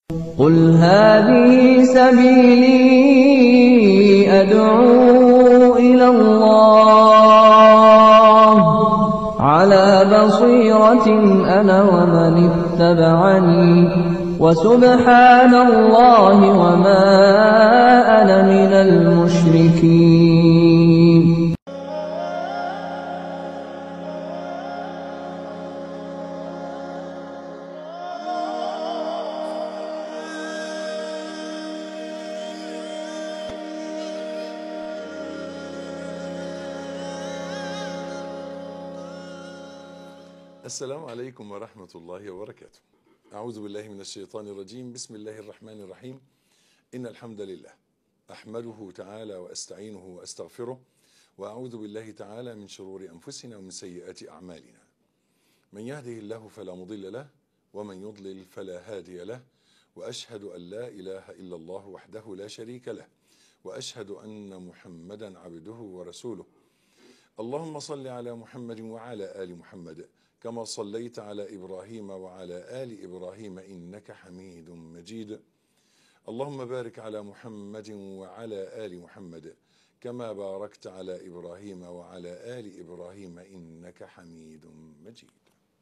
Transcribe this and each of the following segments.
قل هذه سبيلي أدعو إلى الله على بصيرة أنا ومن اتبعني وسبحان الله وما أنا من المشركين السلام عليكم ورحمة الله وبركاته. أعوذ بالله من الشيطان الرجيم، بسم الله الرحمن الرحيم. إن الحمد لله أحمده تعالى وأستعينه وأستغفره وأعوذ بالله تعالى من شرور أنفسنا ومن سيئات أعمالنا. من يهده الله فلا مضل له ومن يضلل فلا هادي له وأشهد أن لا إله إلا الله وحده لا شريك له وأشهد أن محمدا عبده ورسوله. اللهم صل على محمد وعلى آل محمد كما صليت على ابراهيم وعلى ال ابراهيم انك حميد مجيد اللهم بارك على محمد وعلى ال محمد كما باركت على ابراهيم وعلى ال ابراهيم انك حميد مجيد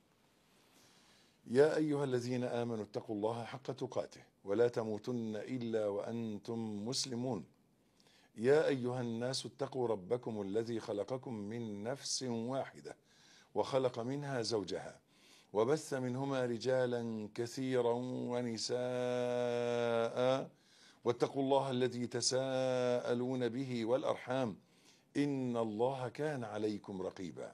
يا ايها الذين امنوا اتقوا الله حق تقاته ولا تموتن الا وانتم مسلمون يا ايها الناس اتقوا ربكم الذي خلقكم من نفس واحده وخلق منها زوجها وبث منهما رجالا كثيرا ونساء واتقوا الله الذي تساءلون به والارحام ان الله كان عليكم رقيبا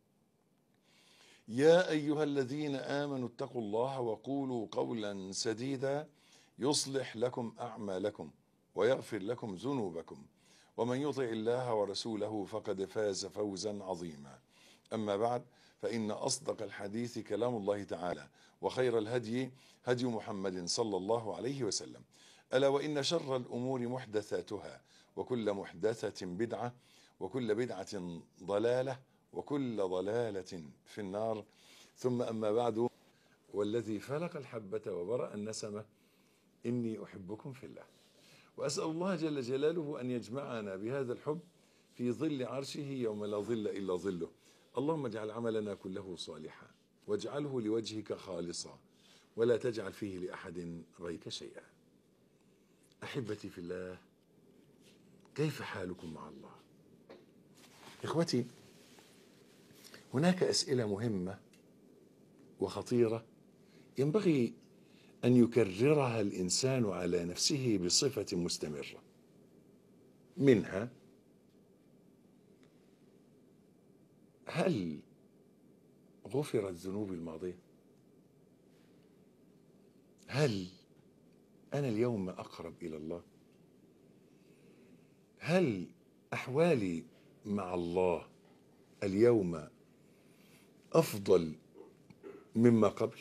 يا ايها الذين امنوا اتقوا الله وقولوا قولا سديدا يصلح لكم اعمالكم ويغفر لكم ذنوبكم ومن يطع الله ورسوله فقد فاز فوزا عظيما أما بعد فإن أصدق الحديث كلام الله تعالى وخير الهدي هدي محمد صلى الله عليه وسلم ألا وإن شر الأمور محدثاتها وكل محدثة بدعة وكل بدعة ضلالة وكل ضلالة في النار ثم أما بعد والذي فلق الحبة وبرأ النسمة إني أحبكم في الله وأسأل الله جل جلاله أن يجمعنا بهذا الحب في ظل عرشه يوم لا ظل إلا ظله اللهم اجعل عملنا كله صالحا واجعله لوجهك خالصا ولا تجعل فيه لأحد غيرك شيئا أحبتي في الله كيف حالكم مع الله إخوتي هناك أسئلة مهمة وخطيرة ينبغي أن يكررها الإنسان على نفسه بصفة مستمرة منها هل غفرت ذنوبي الماضية؟ هل أنا اليوم أقرب إلى الله؟ هل أحوالي مع الله اليوم أفضل مما قبل؟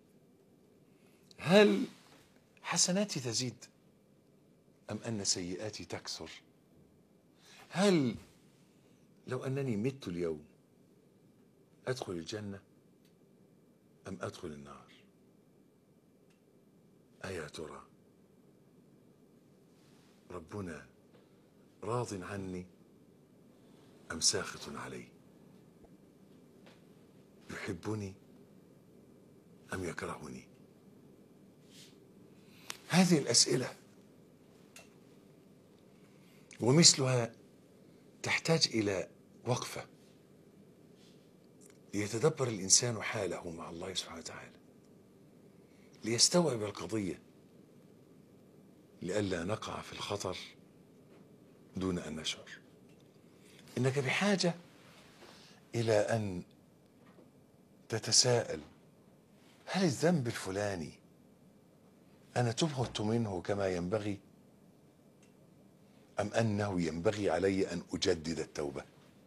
هل حسناتي تزيد أم أن سيئاتي تكثر؟ هل لو أنني مت اليوم أدخل الجنة أم أدخل النار أيا ترى ربنا راض عني أم ساخط علي يحبني أم يكرهني هذه الأسئلة ومثلها تحتاج إلى وقفة ليتدبر الإنسان حاله مع الله سبحانه وتعالى ليستوعب القضية لئلا نقع في الخطر دون أن نشعر إنك بحاجة إلى أن تتساءل هل الذنب الفلاني أنا تبهت منه كما ينبغي أم أنه ينبغي علي أن أجدد التوبة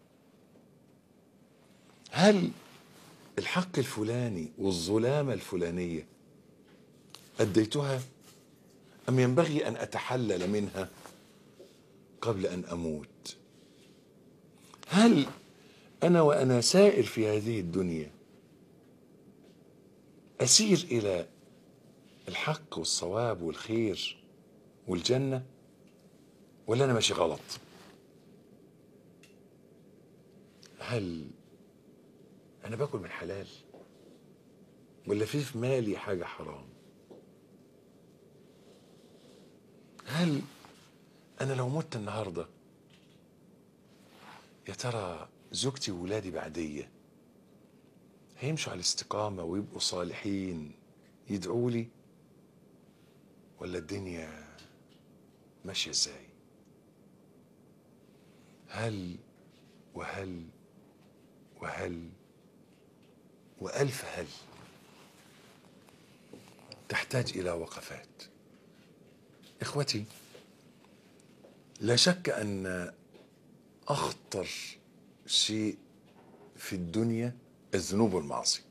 هل الحق الفلاني والظلامة الفلانية أديتها أم ينبغي أن أتحلل منها قبل أن أموت هل أنا وأنا سائر في هذه الدنيا أسير إلى الحق والصواب والخير والجنة ولا أنا ماشي غلط هل أنا باكل من حلال ولا في في مالي حاجة حرام هل أنا لو مت النهاردة يا ترى زوجتي وولادي بعدية هيمشوا على الاستقامة ويبقوا صالحين يدعوا لي ولا الدنيا ماشية ازاي هل وهل وهل وألف هل تحتاج إلى وقفات إخوتي لا شك أن أخطر شيء في الدنيا الذنوب والمعاصي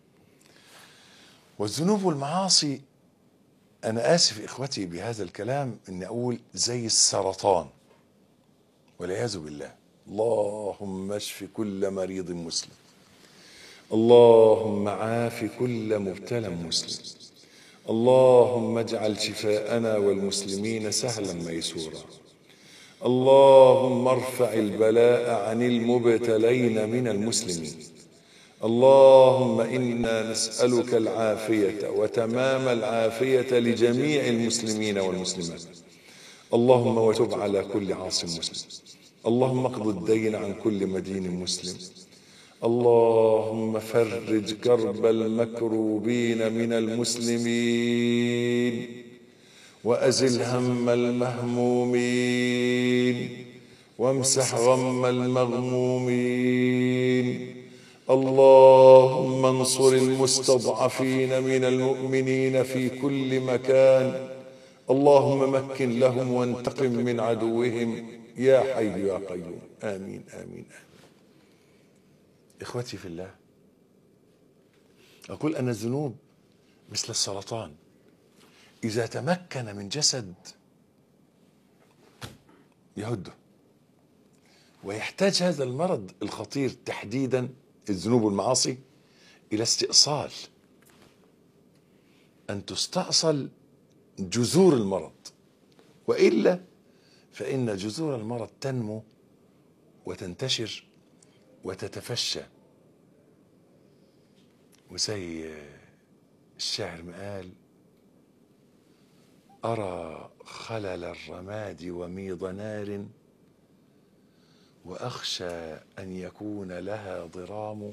والذنوب والمعاصي أنا آسف إخوتي بهذا الكلام إني أقول زي السرطان والعياذ بالله اللهم اشف كل مريض مسلم اللهم عاف كل مبتلى مسلم اللهم اجعل شفاءنا والمسلمين سهلا ميسورا اللهم ارفع البلاء عن المبتلين من المسلمين اللهم انا نسالك العافيه وتمام العافيه لجميع المسلمين والمسلمات اللهم وتب على كل عاص مسلم اللهم اقض الدين عن كل مدين مسلم اللهم فرج كرب المكروبين من المسلمين وازل هم المهمومين وامسح غم المغمومين اللهم انصر المستضعفين من المؤمنين في كل مكان اللهم مكن لهم وانتقم من عدوهم يا حي يا قيوم امين امين, آمين. اخوتي في الله اقول ان الذنوب مثل السرطان اذا تمكن من جسد يهده ويحتاج هذا المرض الخطير تحديدا الذنوب والمعاصي الى استئصال ان تستأصل جذور المرض والا فان جذور المرض تنمو وتنتشر وتتفشى وزي الشاعر ما قال أرى خلل الرماد وميض نار وأخشى أن يكون لها ضرام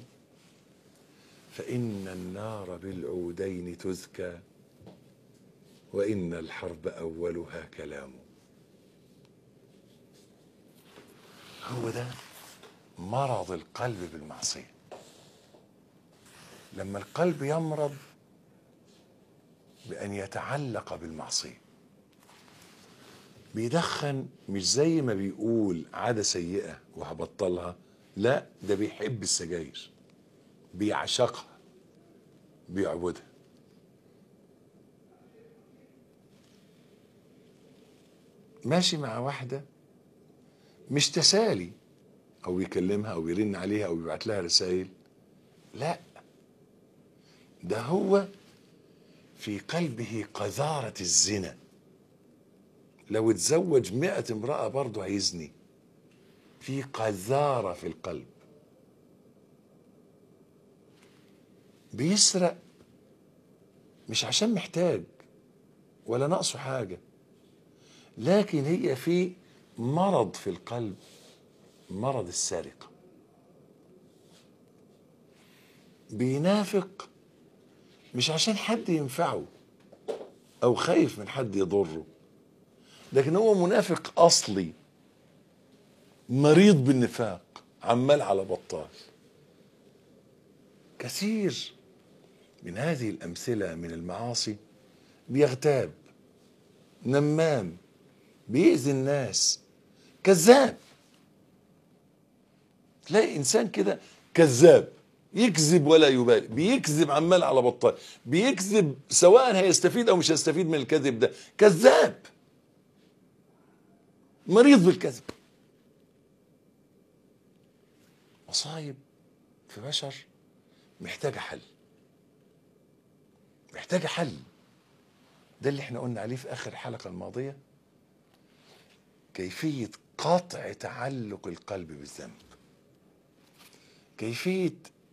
فإن النار بالعودين تزكى وإن الحرب أولها كلام هو ده مرض القلب بالمعصية لما القلب يمرض بأن يتعلق بالمعصية بيدخن مش زي ما بيقول عادة سيئة وهبطلها لا ده بيحب السجاير بيعشقها بيعبدها ماشي مع واحدة مش تسالي او يكلمها او يرن عليها او يبعت لها رسائل لا ده هو في قلبه قذارة الزنا لو اتزوج مئة امرأة برضه هيزني في قذارة في القلب بيسرق مش عشان محتاج ولا ناقصه حاجة لكن هي في مرض في القلب مرض السرقة بينافق مش عشان حد ينفعه او خايف من حد يضره لكن هو منافق اصلي مريض بالنفاق عمال على بطال كثير من هذه الامثله من المعاصي بيغتاب نمام بيأذي الناس كذاب تلاقي انسان كده كذاب يكذب ولا يبالي بيكذب عمال على بطال بيكذب سواء هيستفيد او مش هيستفيد من الكذب ده كذاب مريض بالكذب مصايب في بشر محتاجة حل محتاجة حل ده اللي احنا قلنا عليه في اخر الحلقه الماضيه كيفيه قطع تعلق القلب بالذنب كيفيه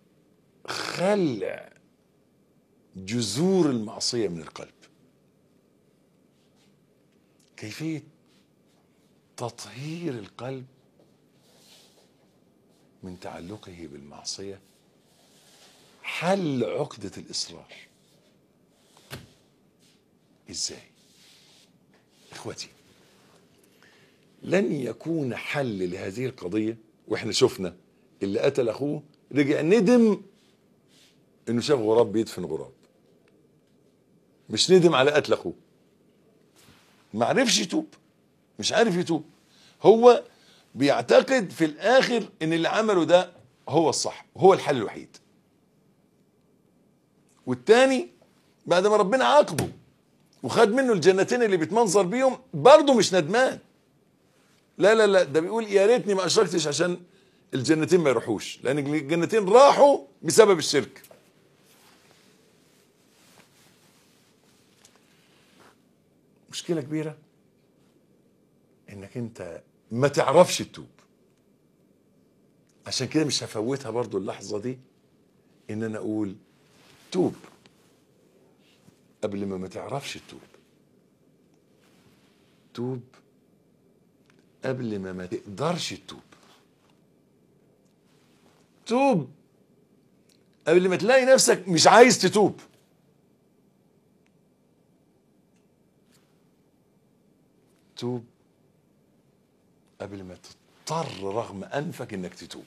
خلع جذور المعصيه من القلب كيفيه تطهير القلب من تعلقه بالمعصيه حل عقده الاصرار ازاي اخوتي لن يكون حل لهذه القضيه واحنا شفنا اللي قتل اخوه رجع ندم انه شاف غراب بيدفن غراب مش ندم على قتل اخوه ما عرفش يتوب مش عارف يتوب هو بيعتقد في الاخر ان اللي عمله ده هو الصح هو الحل الوحيد والتاني بعد ما ربنا عاقبه وخد منه الجنتين اللي بيتمنظر بيهم برضه مش ندمان لا لا لا ده بيقول يا ريتني ما اشركتش عشان الجنتين ما يروحوش لان الجنتين راحوا بسبب الشرك مشكلة كبيرة انك انت ما تعرفش تتوب عشان كده مش هفوتها برضو اللحظة دي ان انا اقول توب قبل ما ما تعرفش تتوب توب قبل ما ما تقدرش تتوب توب قبل ما تلاقي نفسك مش عايز تتوب توب قبل ما تضطر رغم انفك انك تتوب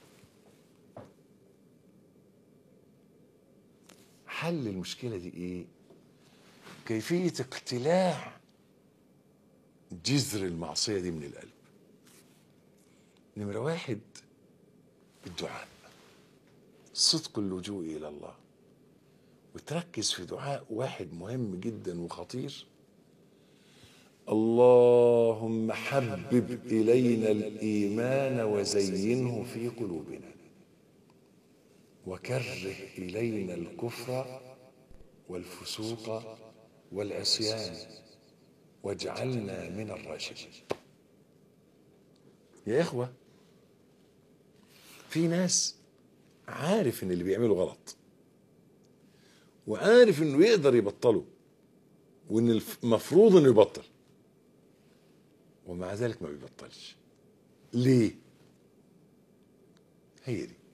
حل المشكله دي ايه كيفيه اقتلاع جذر المعصيه دي من القلب نمره واحد الدعاء صدق اللجوء الى الله وتركز في دعاء واحد مهم جدا وخطير اللهم حبب الينا الايمان وزينه في قلوبنا وكره الينا الكفر والفسوق والعصيان واجعلنا من الراشدين يا اخوه في ناس عارف ان اللي بيعمله غلط وعارف انه يقدر يبطله وان المفروض انه يبطل ومع ذلك ما بيبطلش ليه هي دي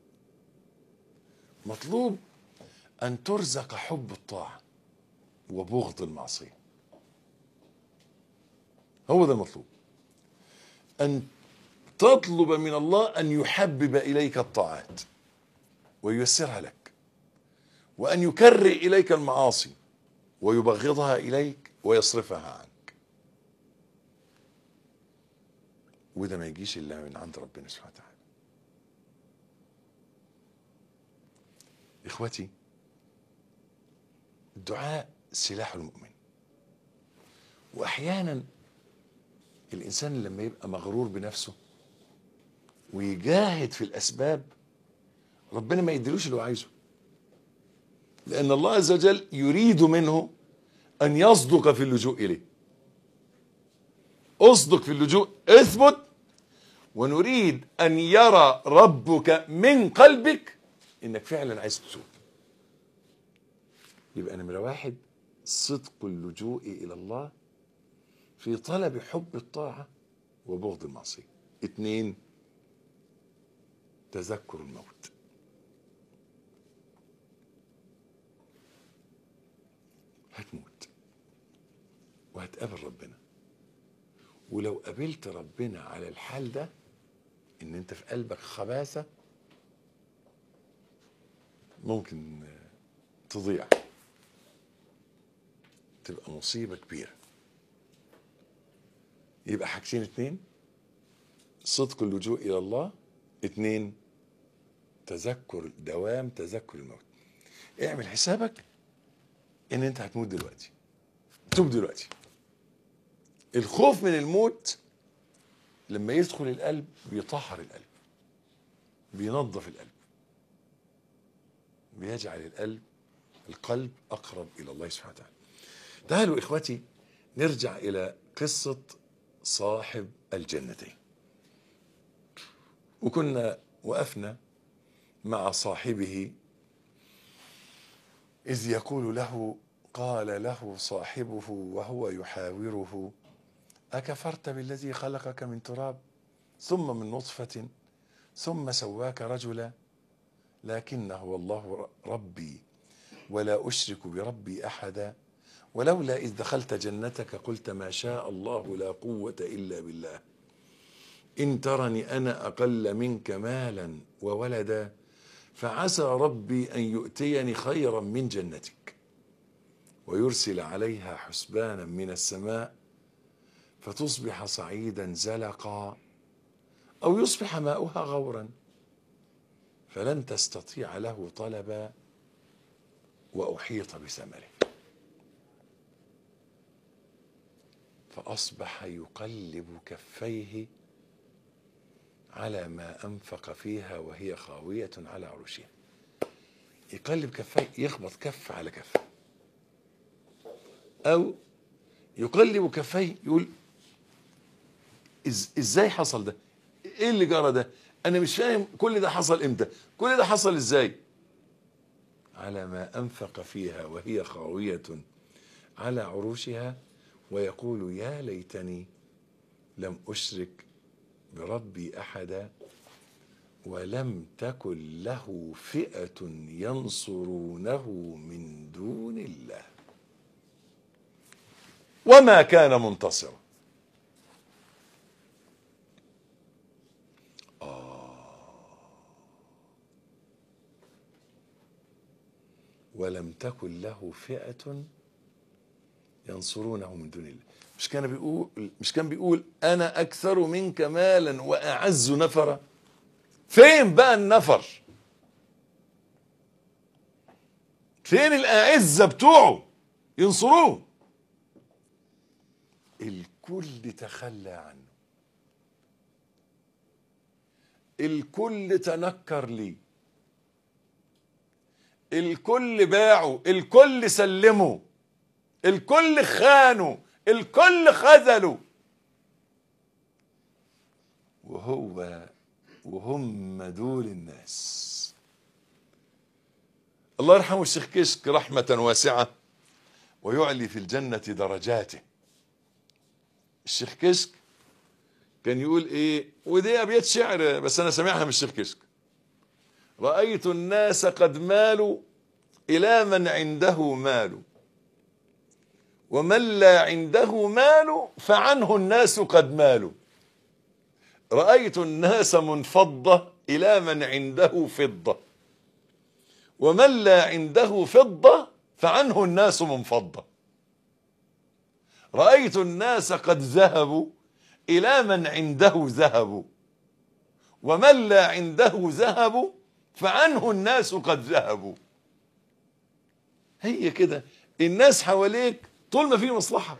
مطلوب ان ترزق حب الطاعه وبغض المعصيه هو ده المطلوب ان تطلب من الله ان يحبب اليك الطاعات وييسرها لك وان يكرر اليك المعاصي ويبغضها اليك ويصرفها عنك وده ما يجيش الا من عند ربنا سبحانه وتعالى اخوتي الدعاء سلاح المؤمن واحيانا الانسان لما يبقى مغرور بنفسه ويجاهد في الاسباب ربنا ما يديلوش اللي هو عايزه لان الله عز وجل يريد منه ان يصدق في اللجوء اليه اصدق في اللجوء اثبت ونريد ان يرى ربك من قلبك انك فعلا عايز تتوب يبقى نمره واحد صدق اللجوء الى الله في طلب حب الطاعه وبغض المعصيه اتنين تذكر الموت هتموت وهتقابل ربنا ولو قابلت ربنا على الحال ده ان انت في قلبك خباثه ممكن تضيع تبقى مصيبه كبيره يبقى حاجتين اتنين صدق اللجوء الى الله اتنين تذكر دوام تذكر الموت اعمل حسابك ان انت هتموت دلوقتي توب دلوقتي الخوف من الموت لما يدخل القلب بيطهر القلب بينظف القلب بيجعل القلب القلب اقرب الى الله سبحانه وتعالى تعالوا إخوتي نرجع إلى قصة صاحب الجنتين وكنا وقفنا مع صاحبه إذ يقول له قال له صاحبه وهو يحاوره أكفرت بالذي خلقك من تراب ثم من نطفة ثم سواك رجلا لكن هو الله ربي ولا أشرك بربي أحدا ولولا إذ دخلت جنتك قلت ما شاء الله لا قوة إلا بالله إن ترني أنا أقل منك مالا وولدا فعسى ربي أن يؤتيني خيرا من جنتك ويرسل عليها حسبانا من السماء فتصبح صعيدا زلقا أو يصبح ماؤها غورا فلن تستطيع له طلبا وأحيط بثمره فأصبح يقلب كفيه على ما أنفق فيها وهي خاوية على عروشها يقلب كفيه يخبط كف على كف أو يقلب كفيه يقول إز ازاي حصل ده ايه اللي جرى ده انا مش فاهم كل ده حصل امتى كل ده حصل ازاي على ما انفق فيها وهي خاوية على عروشها ويقول يا ليتني لم اشرك بربي احدا ولم تكن له فئة ينصرونه من دون الله وما كان منتصرا ولم تكن له فئة ينصرونه من دون الله مش كان بيقول مش كان بيقول انا اكثر منك مالا واعز نفرا فين بقى النفر فين الاعزه بتوعه ينصروه الكل تخلى عنه الكل تنكر ليه الكل باعوا الكل سلموا الكل خانوا الكل خذلوا وهو وهم دول الناس الله يرحمه الشيخ كشك رحمة واسعة ويعلي في الجنة درجاته الشيخ كشك كان يقول ايه ودي ابيات شعر بس انا سامعها من الشيخ كشك رأيت الناس قد مالوا إلى من عنده مال ومن لا عنده مال فعنه الناس قد مالوا رأيت الناس منفضة إلى من عنده فضة ومن لا عنده فضة فعنه الناس منفضة رأيت الناس قد ذهبوا إلى من عنده ذهب ومن لا عنده ذهب فعنه الناس قد ذهبوا هي كده الناس حواليك طول ما في مصلحة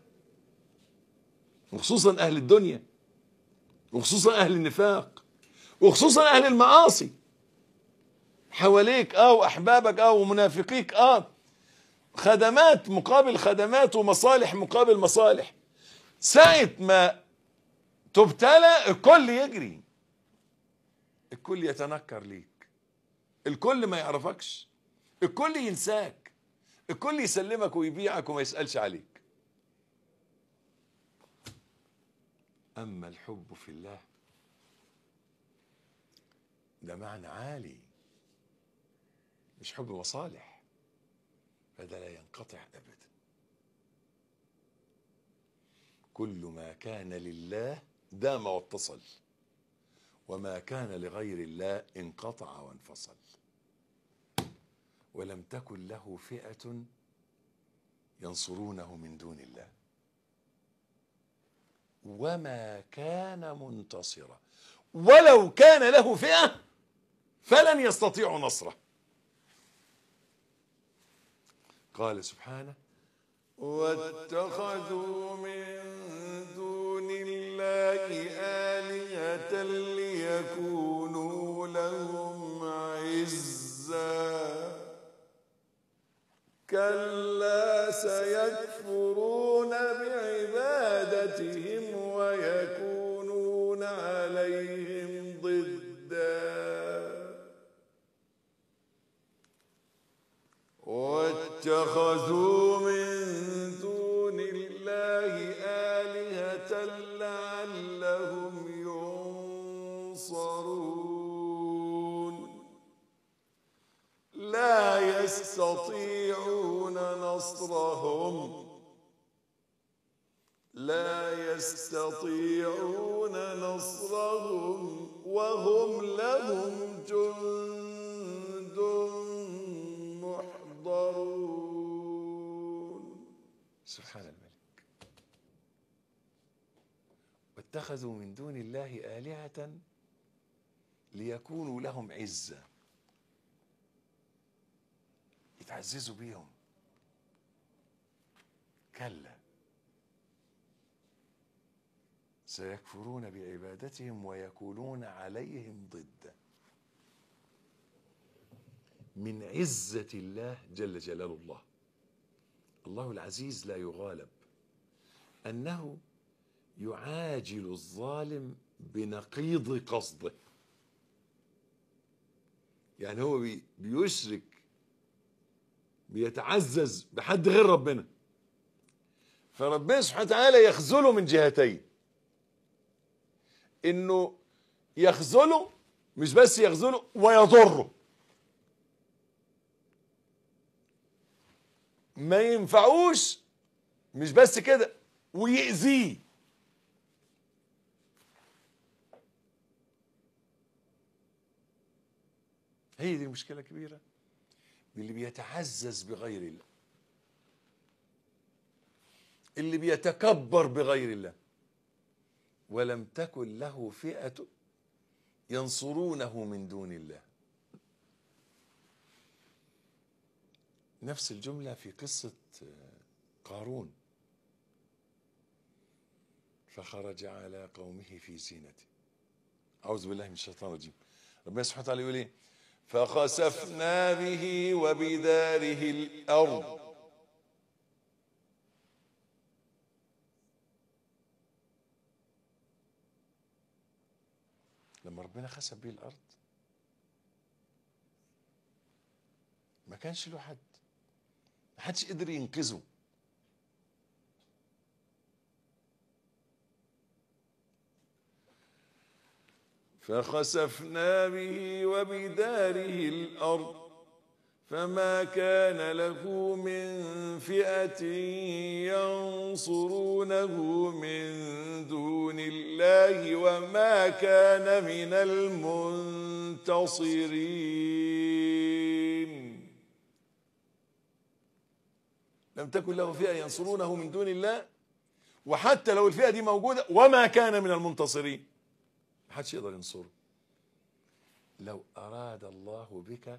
وخصوصا أهل الدنيا وخصوصا أهل النفاق وخصوصا أهل المعاصي حواليك اه واحبابك اه ومنافقيك اه خدمات مقابل خدمات ومصالح مقابل مصالح ساعة ما تبتلى الكل يجري الكل يتنكر ليك الكل ما يعرفكش الكل ينساك الكل يسلمك ويبيعك وما يسألش عليك أما الحب في الله ده معنى عالي مش حب مصالح فده لا ينقطع أبدا كل ما كان لله دام واتصل وما كان لغير الله انقطع وانفصل ولم تكن له فئة ينصرونه من دون الله وما كان منتصرا ولو كان له فئة فلن يستطيعوا نصره قال سبحانه واتخذوا من دون الله آلهة ليكونوا لهم عزا كلا سيعلمون سيكفرون بعبادتهم ويكونون عليهم ضدا واتخذوا من دون الله آلهة لعلهم ينصرون لا يستطيعون نصرهم لا يستطيعون نصرهم وهم لهم جند محضرون سبحان الملك واتخذوا من دون الله آلهة ليكونوا لهم عزة يتعززوا بيهم كلا سيكفرون بعبادتهم ويكونون عليهم ضدا من عزة الله جل جلال الله الله العزيز لا يغالب أنه يعاجل الظالم بنقيض قصده يعني هو بي- بيشرك بيتعزز بحد غير ربنا فربنا سبحانه وتعالى يخذله من جهتين انه يخذله مش بس يخذله ويضره ما ينفعوش مش بس كده ويأذيه هي دي المشكلة كبيرة اللي بيتعزز بغير الله اللي بيتكبر بغير الله ولم تكن له فئة ينصرونه من دون الله نفس الجملة في قصة قارون فخرج على قومه في زينته أعوذ بالله من الشيطان الرجيم ربنا سبحانه وتعالى يقول إيه فخسفنا به وبداره الأرض لما ربنا خسف به الأرض ما كانش له حد ما حدش قدر ينقذه فخسفنا به وبداره الأرض فما كان له من فئة ينصرونه من دون الله وما كان من المنتصرين لم تكن له فئة ينصرونه من دون الله وحتى لو الفئة دي موجودة وما كان من المنتصرين ما حدش يقدر ينصره لو أراد الله بك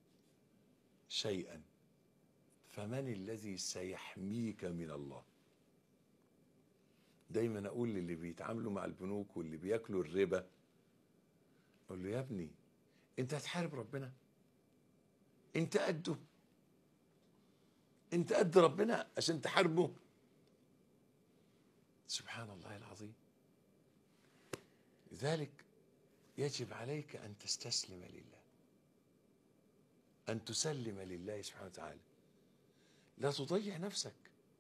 شيئا فمن الذي سيحميك من الله دايما اقول للي بيتعاملوا مع البنوك واللي بياكلوا الربا اقول له يا ابني انت هتحارب ربنا انت قده انت قد ربنا عشان تحاربه سبحان الله العظيم لذلك يجب عليك ان تستسلم لله أن تسلم لله سبحانه وتعالى لا تضيع نفسك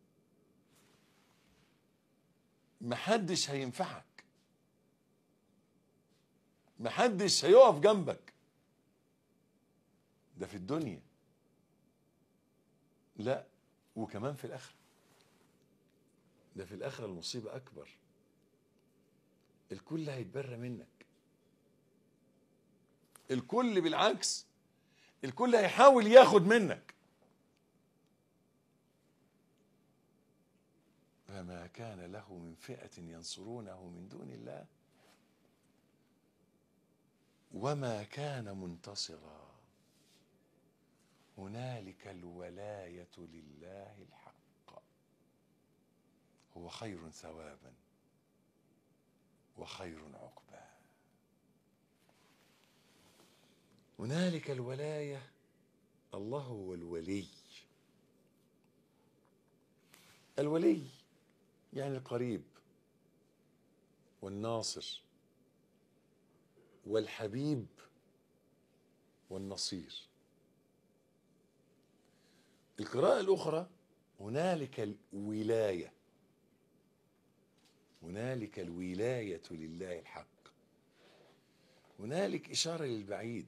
محدش هينفعك محدش هيقف جنبك ده في الدنيا لا وكمان في الآخرة ده في الآخرة المصيبة أكبر الكل هيتبرى منك الكل بالعكس الكل هيحاول ياخد منك فما كان له من فئة ينصرونه من دون الله وما كان منتصرا هنالك الولاية لله الحق هو خير ثوابا وخير عقبا هنالك الولاية الله هو الولي الولي يعني القريب والناصر والحبيب والنصير القراءة الأخرى هنالك الولاية هنالك الولاية لله الحق هنالك إشارة للبعيد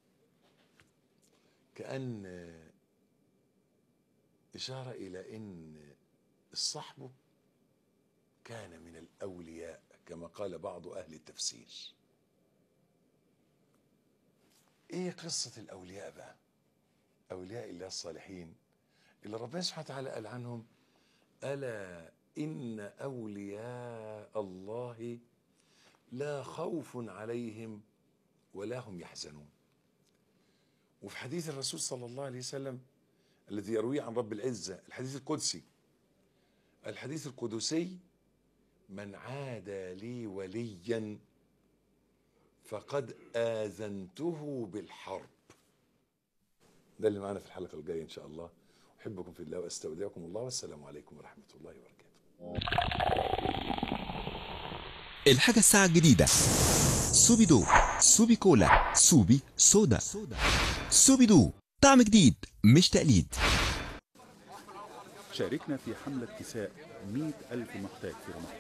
كأن إشارة إلى أن الصحب كان من الأولياء كما قال بعض أهل التفسير إيه قصة الأولياء بقى أولياء الله الصالحين اللي ربنا سبحانه وتعالى قال عنهم ألا إن أولياء الله لا خوف عليهم ولا هم يحزنون وفي حديث الرسول صلى الله عليه وسلم الذي يرويه عن رب العزة الحديث القدسي الحديث القدسي من عادى لي وليا فقد آذنته بالحرب ده اللي معانا في الحلقة الجاية إن شاء الله أحبكم في الله وأستودعكم الله والسلام عليكم ورحمة الله وبركاته الحاجة الساعة الجديدة سوبي دو سوبي كولا سوبي سودا سوبي دو طعم جديد مش تقليد شاركنا في حملة كساء 100 ألف محتاج في رمضان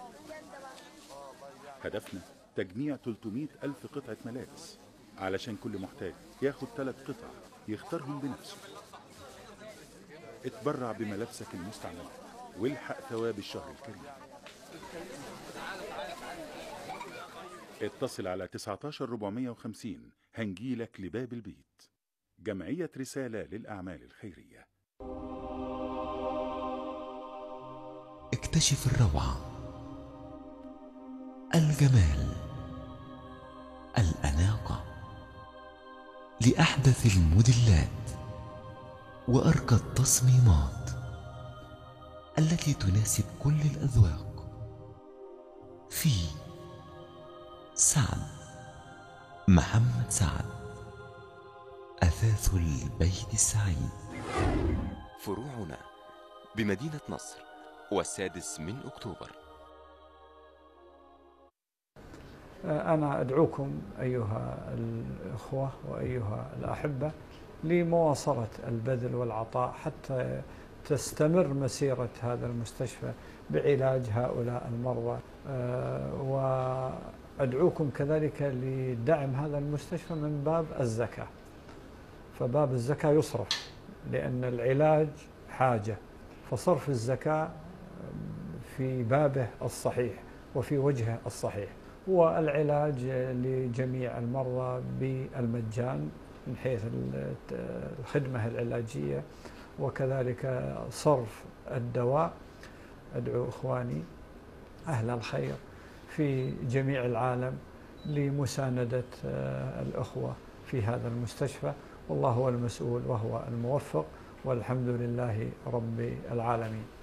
هدفنا تجميع 300 ألف قطعة ملابس علشان كل محتاج ياخد ثلاث قطع يختارهم بنفسه اتبرع بملابسك المستعملة والحق ثواب الشهر الكريم اتصل على 19450 هنجيلك لباب البيت جمعية رسالة للأعمال الخيرية اكتشف الروعة الجمال الأناقة لأحدث الموديلات وأرقى التصميمات التي تناسب كل الأذواق في سعد محمد سعد أثاث البيت السعيد فروعنا بمدينة نصر والسادس من أكتوبر أنا أدعوكم أيها الإخوة وأيها الأحبة لمواصلة البذل والعطاء حتى تستمر مسيرة هذا المستشفى بعلاج هؤلاء المرضى آه، وأدعوكم كذلك لدعم هذا المستشفى من باب الزكاة فباب الزكاة يصرف لأن العلاج حاجة فصرف الزكاة في بابه الصحيح وفي وجهه الصحيح والعلاج لجميع المرضى بالمجان من حيث الخدمة العلاجية وكذلك صرف الدواء أدعو إخواني أهل الخير في جميع العالم لمساندة الأخوة في هذا المستشفى والله هو المسؤول وهو الموفق والحمد لله رب العالمين